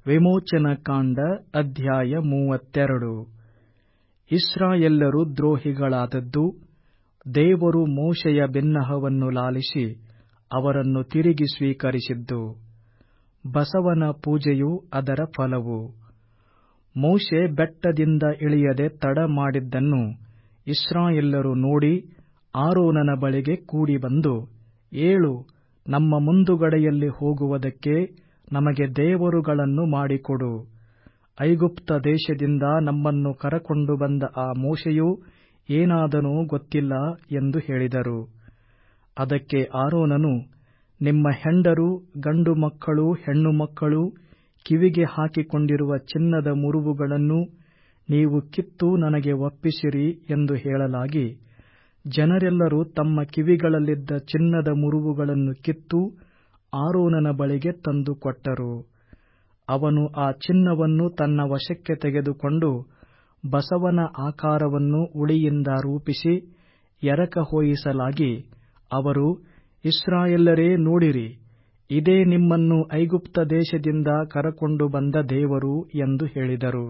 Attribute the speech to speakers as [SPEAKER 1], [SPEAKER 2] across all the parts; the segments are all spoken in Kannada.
[SPEAKER 1] ವಿಮೋಚನಕಾಂಡ ಅಧ್ಯಾಯ ಮೂವತ್ತೆರಡು ಇಸ್ರಾಯೇಲ್ಯರು ದ್ರೋಹಿಗಳಾದದ್ದು ದೇವರು ಮೋಶೆಯ ಬಿನ್ನಹವನ್ನು ಲಾಲಿಸಿ ಅವರನ್ನು ತಿರುಗಿ ಸ್ವೀಕರಿಸಿದ್ದು ಬಸವನ ಪೂಜೆಯು ಅದರ ಫಲವು ಮೋಶೆ ಬೆಟ್ಟದಿಂದ ಇಳಿಯದೆ ತಡ ಮಾಡಿದ್ದನ್ನು ಇಸ್ರಾಯೇಲ್ಯರು ನೋಡಿ ಆರೋನನ ಬಳಿಗೆ ಕೂಡಿಬಂದು ಏಳು ನಮ್ಮ ಮುಂದುಗಡೆಯಲ್ಲಿ ಹೋಗುವುದಕ್ಕೆ ನಮಗೆ ದೇವರುಗಳನ್ನು ಮಾಡಿಕೊಡು ಐಗುಪ್ತ ದೇಶದಿಂದ ನಮ್ಮನ್ನು ಕರಕೊಂಡು ಬಂದ ಆ ಮೋಶೆಯು ಏನಾದನೋ ಗೊತ್ತಿಲ್ಲ ಎಂದು ಹೇಳಿದರು ಅದಕ್ಕೆ ಆರೋನನು ನಿಮ್ಮ ಹೆಂಡರು ಗಂಡು ಮಕ್ಕಳು ಹೆಣ್ಣು ಮಕ್ಕಳು ಕಿವಿಗೆ ಹಾಕಿಕೊಂಡಿರುವ ಚಿನ್ನದ ಮುರುವುಗಳನ್ನು ನೀವು ಕಿತ್ತು ನನಗೆ ಒಪ್ಪಿಸಿರಿ ಎಂದು ಹೇಳಲಾಗಿ ಜನರೆಲ್ಲರೂ ತಮ್ಮ ಕಿವಿಗಳಲ್ಲಿದ್ದ ಚಿನ್ನದ ಮುರುವುಗಳನ್ನು ಕಿತ್ತು ಆರೋನನ ಬಳಿಗೆ ತಂದು ಕೊಟ್ಟರು ಅವನು ಆ ಚಿನ್ನವನ್ನು ತನ್ನ ವಶಕ್ಕೆ ತೆಗೆದುಕೊಂಡು ಬಸವನ ಆಕಾರವನ್ನು ಉಳಿಯಿಂದ ರೂಪಿಸಿ ಎರಕ ಹೊಯ್ಯಿಸಲಾಗಿ ಅವರು ಇಸ್ರಾಯೇಲ್ಯರೇ ನೋಡಿರಿ ಇದೇ ನಿಮ್ಮನ್ನು ಐಗುಪ್ತ ದೇಶದಿಂದ ಕರಕೊಂಡು ಬಂದ ದೇವರು ಎಂದು ಹೇಳಿದರು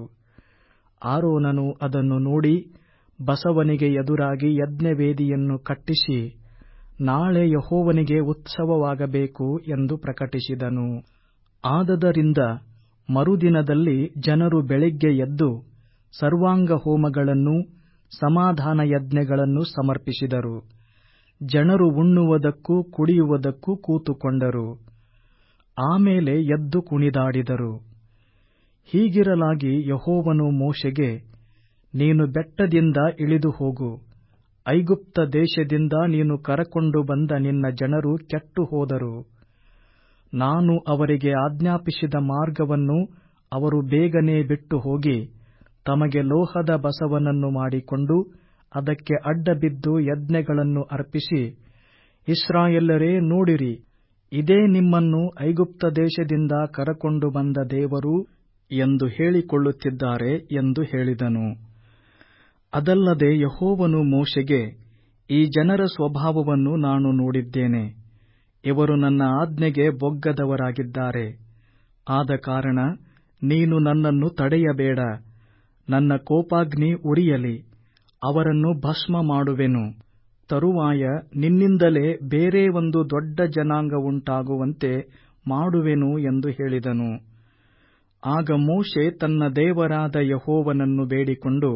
[SPEAKER 1] ಆರೋನನು ಅದನ್ನು ನೋಡಿ ಬಸವನಿಗೆ ಎದುರಾಗಿ ಯಜ್ಞವೇದಿಯನ್ನು ಕಟ್ಟಿಸಿ ನಾಳೆ ಯಹೋವನಿಗೆ ಉತ್ಸವವಾಗಬೇಕು ಎಂದು ಪ್ರಕಟಿಸಿದನು ಆದದರಿಂದ ಮರುದಿನದಲ್ಲಿ ಜನರು ಬೆಳಿಗ್ಗೆ ಎದ್ದು ಸರ್ವಾಂಗ ಹೋಮಗಳನ್ನೂ ಸಮಾಧಾನ ಯಜ್ಞಗಳನ್ನು ಸಮರ್ಪಿಸಿದರು ಜನರು ಉಣ್ಣುವುದಕ್ಕೂ ಕುಡಿಯುವುದಕ್ಕೂ ಕೂತುಕೊಂಡರು ಆಮೇಲೆ ಎದ್ದು ಕುಣಿದಾಡಿದರು ಹೀಗಿರಲಾಗಿ ಯಹೋವನು ಮೋಶೆಗೆ ನೀನು ಬೆಟ್ಟದಿಂದ ಇಳಿದು ಹೋಗು ಐಗುಪ್ತ ದೇಶದಿಂದ ನೀನು ಕರಕೊಂಡು ಬಂದ ನಿನ್ನ ಜನರು ಕೆಟ್ಟು ಹೋದರು ನಾನು ಅವರಿಗೆ ಆಜ್ಞಾಪಿಸಿದ ಮಾರ್ಗವನ್ನು ಅವರು ಬೇಗನೆ ಬಿಟ್ಟು ಹೋಗಿ ತಮಗೆ ಲೋಹದ ಬಸವನನ್ನು ಮಾಡಿಕೊಂಡು ಅದಕ್ಕೆ ಅಡ್ಡಬಿದ್ದು ಯಜ್ಞಗಳನ್ನು ಅರ್ಪಿಸಿ ಇಸ್ರಾಯೇಲ್ಯರೇ ನೋಡಿರಿ ಇದೇ ನಿಮ್ಮನ್ನು ಐಗುಪ್ತ ದೇಶದಿಂದ ಕರಕೊಂಡು ಬಂದ ದೇವರು ಎಂದು ಹೇಳಿಕೊಳ್ಳುತ್ತಿದ್ದಾರೆ ಎಂದು ಹೇಳಿದನು ಅದಲ್ಲದೆ ಯಹೋವನು ಮೋಶೆಗೆ ಈ ಜನರ ಸ್ವಭಾವವನ್ನು ನಾನು ನೋಡಿದ್ದೇನೆ ಇವರು ನನ್ನ ಆಜ್ಞೆಗೆ ಬೊಗ್ಗದವರಾಗಿದ್ದಾರೆ ಆದ ಕಾರಣ ನೀನು ನನ್ನನ್ನು ತಡೆಯಬೇಡ ನನ್ನ ಕೋಪಾಗ್ನಿ ಉರಿಯಲಿ ಅವರನ್ನು ಭಸ್ಮ ಮಾಡುವೆನು ತರುವಾಯ ನಿನ್ನಿಂದಲೇ ಬೇರೆ ಒಂದು ದೊಡ್ಡ ಜನಾಂಗ ಉಂಟಾಗುವಂತೆ ಮಾಡುವೆನು ಎಂದು ಹೇಳಿದನು ಆಗ ಮೋಶೆ ತನ್ನ ದೇವರಾದ ಯಹೋವನನ್ನು ಬೇಡಿಕೊಂಡು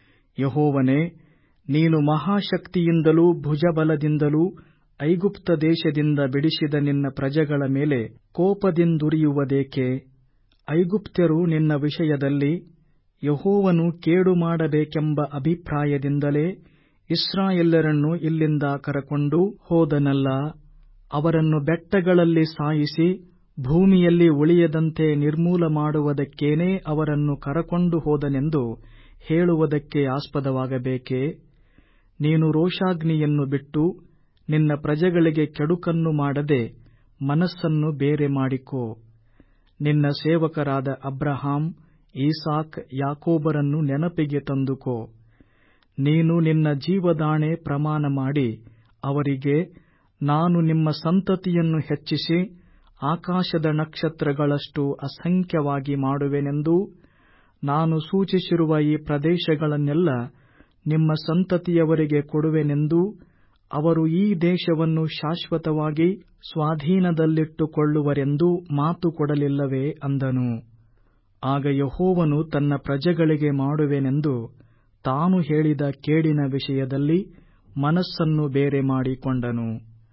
[SPEAKER 1] ಯಹೋವನೇ ನೀನು ಮಹಾಶಕ್ತಿಯಿಂದಲೂ ಭುಜಬಲದಿಂದಲೂ ಐಗುಪ್ತ ದೇಶದಿಂದ ಬಿಡಿಸಿದ ನಿನ್ನ ಪ್ರಜೆಗಳ ಮೇಲೆ ಕೋಪದಿಂದುರಿಯುವುದೇಕೆ ಐಗುಪ್ತ್ಯರು ನಿನ್ನ ವಿಷಯದಲ್ಲಿ ಯಹೋವನು ಕೇಡು ಮಾಡಬೇಕೆಂಬ ಅಭಿಪ್ರಾಯದಿಂದಲೇ ಇಸ್ರಾಯೇಲ್ಯರನ್ನು ಇಲ್ಲಿಂದ ಕರಕೊಂಡು ಹೋದನಲ್ಲ ಅವರನ್ನು ಬೆಟ್ಟಗಳಲ್ಲಿ ಸಾಯಿಸಿ ಭೂಮಿಯಲ್ಲಿ ಉಳಿಯದಂತೆ ನಿರ್ಮೂಲ ಮಾಡುವುದಕ್ಕೇನೇ ಅವರನ್ನು ಕರಕೊಂಡು ಹೋದನೆಂದು ಹೇಳುವುದಕ್ಕೆ ಆಸ್ಪದವಾಗಬೇಕೇ ನೀನು ರೋಷಾಗ್ನಿಯನ್ನು ಬಿಟ್ಟು ನಿನ್ನ ಪ್ರಜೆಗಳಿಗೆ ಕೆಡುಕನ್ನು ಮಾಡದೆ ಮನಸ್ಸನ್ನು ಬೇರೆ ಮಾಡಿಕೋ ನಿನ್ನ ಸೇವಕರಾದ ಅಬ್ರಹಾಂ ಈಸಾಕ್ ಯಾಕೋಬರನ್ನು ನೆನಪಿಗೆ ತಂದುಕೋ ನೀನು ನಿನ್ನ ಜೀವದಾಣೆ ಪ್ರಮಾಣ ಮಾಡಿ ಅವರಿಗೆ ನಾನು ನಿಮ್ಮ ಸಂತತಿಯನ್ನು ಹೆಚ್ಚಿಸಿ ಆಕಾಶದ ನಕ್ಷತ್ರಗಳಷ್ಟು ಅಸಂಖ್ಯವಾಗಿ ಮಾಡುವೆನೆಂದೂ ನಾನು ಸೂಚಿಸಿರುವ ಈ ಪ್ರದೇಶಗಳನ್ನೆಲ್ಲ ನಿಮ್ಮ ಸಂತತಿಯವರಿಗೆ ಕೊಡುವೆನೆಂದೂ ಅವರು ಈ ದೇಶವನ್ನು ಶಾಶ್ವತವಾಗಿ ಸ್ವಾಧೀನದಲ್ಲಿಟ್ಟುಕೊಳ್ಳುವರೆಂದೂ ಮಾತು ಕೊಡಲಿಲ್ಲವೇ ಅಂದನು ಆಗ ಯಹೋವನು ತನ್ನ ಪ್ರಜೆಗಳಿಗೆ ಮಾಡುವೆನೆಂದು ತಾನು ಹೇಳಿದ ಕೇಡಿನ ವಿಷಯದಲ್ಲಿ ಮನಸ್ಸನ್ನು ಬೇರೆ ಮಾಡಿಕೊಂಡನು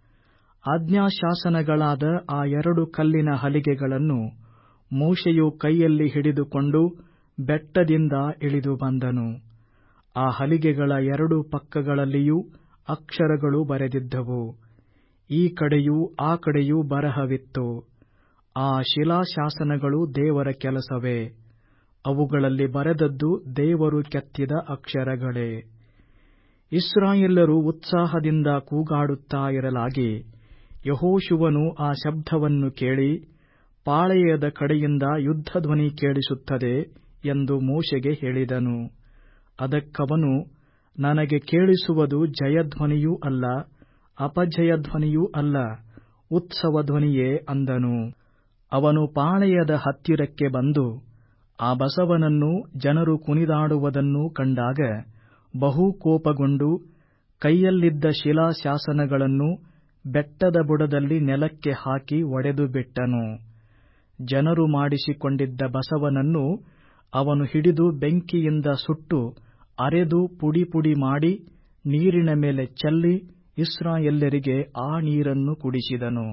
[SPEAKER 1] ಆಜ್ಞಾಶಾಸನಗಳಾದ ಆ ಎರಡು ಕಲ್ಲಿನ ಹಲಿಗೆಗಳನ್ನು ಮೋಶೆಯು ಕೈಯಲ್ಲಿ ಹಿಡಿದುಕೊಂಡು ಬೆಟ್ಟದಿಂದ ಇಳಿದು ಬಂದನು ಆ ಹಲಿಗೆಗಳ ಎರಡು ಪಕ್ಕಗಳಲ್ಲಿಯೂ ಅಕ್ಷರಗಳು ಬರೆದಿದ್ದವು ಈ ಕಡೆಯೂ ಆ ಕಡೆಯೂ ಬರಹವಿತ್ತು ಆ ಶಿಲಾಶಾಸನಗಳು ದೇವರ ಕೆಲಸವೇ ಅವುಗಳಲ್ಲಿ ಬರೆದದ್ದು ದೇವರು ಕೆತ್ತಿದ ಅಕ್ಷರಗಳೇ ಇಸ್ರಾಯೇಲ್ಯರು ಉತ್ಸಾಹದಿಂದ ಕೂಗಾಡುತ್ತಾ ಇರಲಾಗಿ ಯಹೋಶುವನು ಆ ಶಬ್ದವನ್ನು ಕೇಳಿ ಪಾಳೆಯದ ಕಡೆಯಿಂದ ಯುದ್ಧಧ್ವನಿ ಕೇಳಿಸುತ್ತದೆ ಎಂದು ಮೋಶೆಗೆ ಹೇಳಿದನು ಅದಕ್ಕವನು ನನಗೆ ಕೇಳಿಸುವುದು ಜಯಧ್ವನಿಯೂ ಅಲ್ಲ ಅಪಜಯಧ್ವನಿಯೂ ಅಲ್ಲ ಉತ್ಸವ ಧ್ವನಿಯೇ ಅಂದನು ಅವನು ಪಾಳೆಯದ ಹತ್ತಿರಕ್ಕೆ ಬಂದು ಆ ಬಸವನನ್ನು ಜನರು ಕುಣಿದಾಡುವುದನ್ನು ಕಂಡಾಗ ಬಹು ಕೋಪಗೊಂಡು ಕೈಯಲ್ಲಿದ್ದ ಶಿಲಾಶಾಸನಗಳನ್ನು ಬೆಟ್ಟದ ಬುಡದಲ್ಲಿ ನೆಲಕ್ಕೆ ಹಾಕಿ ಒಡೆದು ಬಿಟ್ಟನು ಜನರು ಮಾಡಿಸಿಕೊಂಡಿದ್ದ ಬಸವನನ್ನು ಅವನು ಹಿಡಿದು ಬೆಂಕಿಯಿಂದ ಸುಟ್ಟು ಅರೆದು ಪುಡಿ ಪುಡಿ ಮಾಡಿ ನೀರಿನ ಮೇಲೆ ಚೆಲ್ಲಿ ಇಸ್ರಾಯೇಲ್ಯರಿಗೆ ಆ ನೀರನ್ನು ಕುಡಿಸಿದನು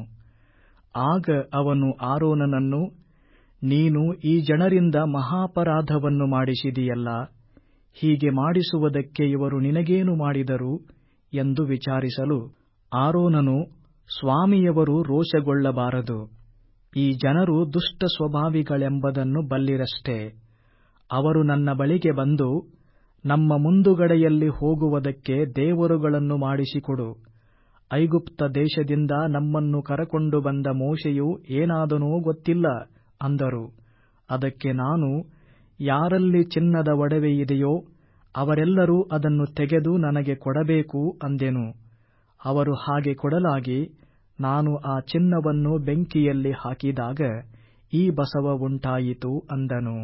[SPEAKER 1] ಆಗ ಅವನು ಆರೋನನನ್ನು ನೀನು ಈ ಜನರಿಂದ ಮಹಾಪರಾಧವನ್ನು ಮಾಡಿಸಿದಿಯಲ್ಲ ಹೀಗೆ ಮಾಡಿಸುವುದಕ್ಕೆ ಇವರು ನಿನಗೇನು ಮಾಡಿದರು ಎಂದು ವಿಚಾರಿಸಲು ಆರೋನನು ಸ್ವಾಮಿಯವರು ರೋಷಗೊಳ್ಳಬಾರದು ಈ ಜನರು ದುಷ್ಟ ಸ್ವಭಾವಿಗಳೆಂಬುದನ್ನು ಬಲ್ಲಿರಷ್ಟೇ ಅವರು ನನ್ನ ಬಳಿಗೆ ಬಂದು ನಮ್ಮ ಮುಂದುಗಡೆಯಲ್ಲಿ ಹೋಗುವುದಕ್ಕೆ ದೇವರುಗಳನ್ನು ಮಾಡಿಸಿಕೊಡು ಐಗುಪ್ತ ದೇಶದಿಂದ ನಮ್ಮನ್ನು ಕರಕೊಂಡು ಬಂದ ಮೋಶೆಯು ಏನಾದನೋ ಗೊತ್ತಿಲ್ಲ ಅಂದರು ಅದಕ್ಕೆ ನಾನು ಯಾರಲ್ಲಿ ಚಿನ್ನದ ಒಡವೆಯಿದೆಯೋ ಅವರೆಲ್ಲರೂ ಅದನ್ನು ತೆಗೆದು ನನಗೆ ಕೊಡಬೇಕು ಅಂದೆನು ಅವರು ಹಾಗೆ ಕೊಡಲಾಗಿ ನಾನು ಆ ಚಿನ್ನವನ್ನು ಬೆಂಕಿಯಲ್ಲಿ ಹಾಕಿದಾಗ ಈ ಬಸವ ಉಂಟಾಯಿತು ಅಂದನು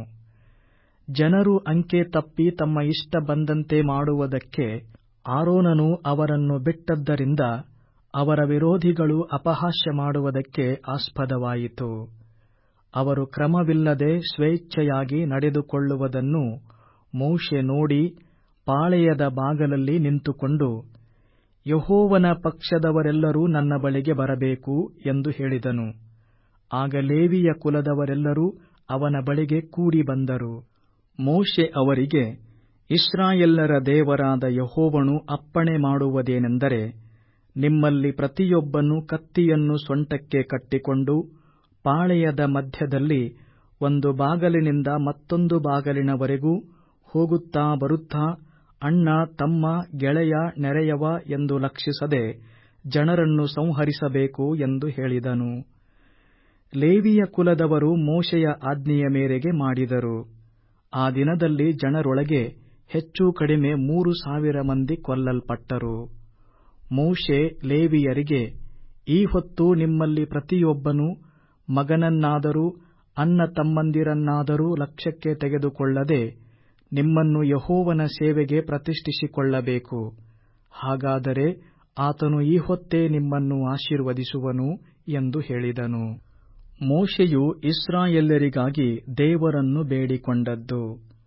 [SPEAKER 1] ಜನರು ಅಂಕೆ ತಪ್ಪಿ ತಮ್ಮ ಇಷ್ಟ ಬಂದಂತೆ ಮಾಡುವುದಕ್ಕೆ ಆರೋನನು ಅವರನ್ನು ಬಿಟ್ಟದ್ದರಿಂದ ಅವರ ವಿರೋಧಿಗಳು ಅಪಹಾಸ್ಯ ಮಾಡುವುದಕ್ಕೆ ಆಸ್ಪದವಾಯಿತು ಅವರು ಕ್ರಮವಿಲ್ಲದೆ ಸ್ವೇಚ್ಛೆಯಾಗಿ ನಡೆದುಕೊಳ್ಳುವುದನ್ನು ಮೋಶೆ ನೋಡಿ ಪಾಳೆಯದ ಬಾಗಲಲ್ಲಿ ನಿಂತುಕೊಂಡು ಯಹೋವನ ಪಕ್ಷದವರೆಲ್ಲರೂ ನನ್ನ ಬಳಿಗೆ ಬರಬೇಕು ಎಂದು ಹೇಳಿದನು ಆಗ ಲೇವಿಯ ಕುಲದವರೆಲ್ಲರೂ ಅವನ ಬಳಿಗೆ ಕೂಡಿ ಬಂದರು ಮೋಶೆ ಅವರಿಗೆ ಇಸ್ರಾಯೇಲ್ಯರ ದೇವರಾದ ಯಹೋವನು ಅಪ್ಪಣೆ ಮಾಡುವುದೇನೆಂದರೆ ನಿಮ್ಮಲ್ಲಿ ಪ್ರತಿಯೊಬ್ಬನು ಕತ್ತಿಯನ್ನು ಸೊಂಟಕ್ಕೆ ಕಟ್ಟಿಕೊಂಡು ಪಾಳೆಯದ ಮಧ್ಯದಲ್ಲಿ ಒಂದು ಬಾಗಲಿನಿಂದ ಮತ್ತೊಂದು ಬಾಗಲಿನವರೆಗೂ ಹೋಗುತ್ತಾ ಬರುತ್ತಾ ಅಣ್ಣ ತಮ್ಮ ಗೆಳೆಯ ನೆರೆಯವ ಎಂದು ಲಕ್ಷಿಸದೆ ಜನರನ್ನು ಸಂಹರಿಸಬೇಕು ಎಂದು ಹೇಳಿದನು ಲೇವಿಯ ಕುಲದವರು ಮೋಶೆಯ ಆಜ್ಞೆಯ ಮೇರೆಗೆ ಮಾಡಿದರು ಆ ದಿನದಲ್ಲಿ ಜನರೊಳಗೆ ಹೆಚ್ಚು ಕಡಿಮೆ ಮೂರು ಸಾವಿರ ಮಂದಿ ಕೊಲ್ಲಲ್ಪಟ್ಟರು ಮೋಶೆ ಲೇವಿಯರಿಗೆ ಈ ಹೊತ್ತು ನಿಮ್ಮಲ್ಲಿ ಪ್ರತಿಯೊಬ್ಬನು ಮಗನನ್ನಾದರೂ ಅಣ್ಣ ತಮ್ಮಂದಿರನ್ನಾದರೂ ಲಕ್ಷ್ಯಕ್ಕೆ ತೆಗೆದುಕೊಳ್ಳದೆ ನಿಮ್ಮನ್ನು ಯಹೋವನ ಸೇವೆಗೆ ಪ್ರತಿಷ್ಠಿಸಿಕೊಳ್ಳಬೇಕು ಹಾಗಾದರೆ ಆತನು ಈ ಹೊತ್ತೇ ನಿಮ್ಮನ್ನು ಆಶೀರ್ವದಿಸುವನು ಎಂದು ಹೇಳಿದನು ಮೋಶೆಯು ಇಸ್ರಾಯೇಲ್ಯರಿಗಾಗಿ ದೇವರನ್ನು ಬೇಡಿಕೊಂಡದ್ದು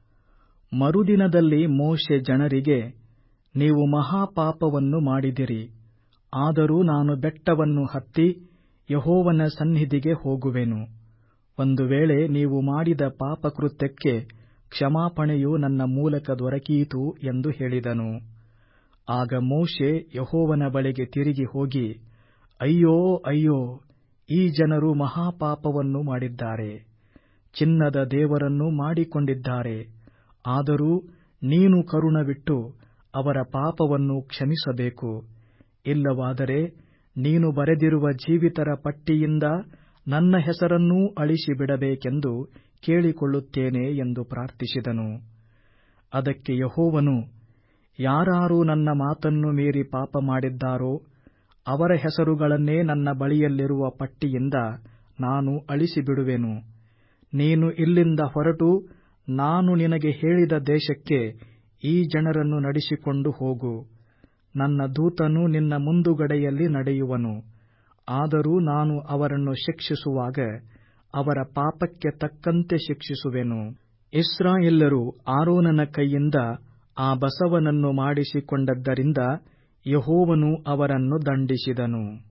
[SPEAKER 1] ಮರುದಿನದಲ್ಲಿ ಮೋಶೆ ಜನರಿಗೆ ನೀವು ಮಹಾಪಾಪವನ್ನು ಮಾಡಿದಿರಿ ಆದರೂ ನಾನು ಬೆಟ್ಟವನ್ನು ಹತ್ತಿ ಯಹೋವನ ಸನ್ನಿಧಿಗೆ ಹೋಗುವೆನು ಒಂದು ವೇಳೆ ನೀವು ಮಾಡಿದ ಪಾಪಕೃತ್ಯಕ್ಕೆ ಕ್ಷಮಾಪಣೆಯು ನನ್ನ ಮೂಲಕ ದೊರಕೀತು ಎಂದು ಹೇಳಿದನು ಆಗ ಮೋಶೆ ಯಹೋವನ ಬಳಿಗೆ ತಿರುಗಿ ಹೋಗಿ ಅಯ್ಯೋ ಅಯ್ಯೋ ಈ ಜನರು ಮಹಾಪಾಪವನ್ನು ಮಾಡಿದ್ದಾರೆ ಚಿನ್ನದ ದೇವರನ್ನು ಮಾಡಿಕೊಂಡಿದ್ದಾರೆ ಆದರೂ ನೀನು ಕರುಣವಿಟ್ಟು ಅವರ ಪಾಪವನ್ನು ಕ್ಷಮಿಸಬೇಕು ಇಲ್ಲವಾದರೆ ನೀನು ಬರೆದಿರುವ ಜೀವಿತರ ಪಟ್ಟಿಯಿಂದ ನನ್ನ ಹೆಸರನ್ನೂ ಅಳಿಸಿಬಿಡಬೇಕೆಂದು ಕೇಳಿಕೊಳ್ಳುತ್ತೇನೆ ಎಂದು ಪ್ರಾರ್ಥಿಸಿದನು ಅದಕ್ಕೆ ಯಹೋವನು ಯಾರಾರು ನನ್ನ ಮಾತನ್ನು ಮೀರಿ ಪಾಪ ಮಾಡಿದ್ದಾರೋ ಅವರ ಹೆಸರುಗಳನ್ನೇ ನನ್ನ ಬಳಿಯಲ್ಲಿರುವ ಪಟ್ಟಿಯಿಂದ ನಾನು ಅಳಿಸಿಬಿಡುವೆನು ನೀನು ಇಲ್ಲಿಂದ ಹೊರಟು ನಾನು ನಿನಗೆ ಹೇಳಿದ ದೇಶಕ್ಕೆ ಈ ಜನರನ್ನು ನಡೆಸಿಕೊಂಡು ಹೋಗು ನನ್ನ ದೂತನು ನಿನ್ನ ಮುಂದುಗಡೆಯಲ್ಲಿ ನಡೆಯುವನು ಆದರೂ ನಾನು ಅವರನ್ನು ಶಿಕ್ಷಿಸುವಾಗ ಅವರ ಪಾಪಕ್ಕೆ ತಕ್ಕಂತೆ ಶಿಕ್ಷಿಸುವೆನು ಇಸ್ರಾಯೇಲ್ಯರು ಆರೋನನ ಕೈಯಿಂದ ಆ ಬಸವನನ್ನು ಮಾಡಿಸಿಕೊಂಡದ್ದರಿಂದ ಯಹೋವನು ಅವರನ್ನು ದಂಡಿಸಿದನು